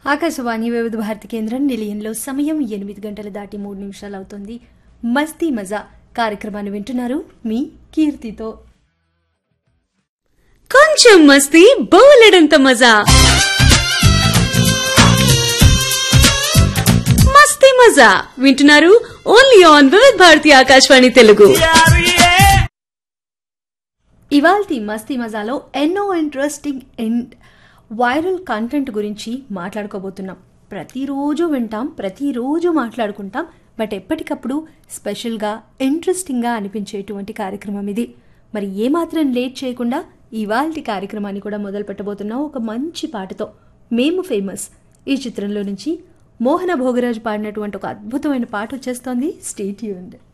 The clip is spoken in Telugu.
ఆకాశవాణి వివిధ భారతి కేంద్రం నిలయంలో సమయం ఎనిమిది గంటల దాటి మూడు నిమిషాలు అవుతుంది మస్తీ మజా కార్యక్రమాన్ని వింటున్నారు మీ కీర్తితో కొంచెం మస్తీ బోలెడంత మజా మస్తీ మజా వింటున్నారు ఓన్లీ ఆన్ వివిధ భారతి ఆకాశవాణి తెలుగు ఇవాల్టి మస్తీ మజాలో ఎన్నో ఇంట్రెస్టింగ్ అండ్ వైరల్ కంటెంట్ గురించి మాట్లాడుకోబోతున్నాం ప్రతిరోజు వింటాం ప్రతిరోజు మాట్లాడుకుంటాం బట్ ఎప్పటికప్పుడు స్పెషల్గా ఇంట్రెస్టింగ్గా అనిపించేటువంటి కార్యక్రమం ఇది మరి ఏమాత్రం లేట్ చేయకుండా ఇవాల్టి కార్యక్రమాన్ని కూడా మొదలు పెట్టబోతున్నాం ఒక మంచి పాటతో మేము ఫేమస్ ఈ చిత్రంలో నుంచి మోహన భోగరాజు పాడినటువంటి ఒక అద్భుతమైన పాట వచ్చేస్తోంది స్టేట్ యూన్డ్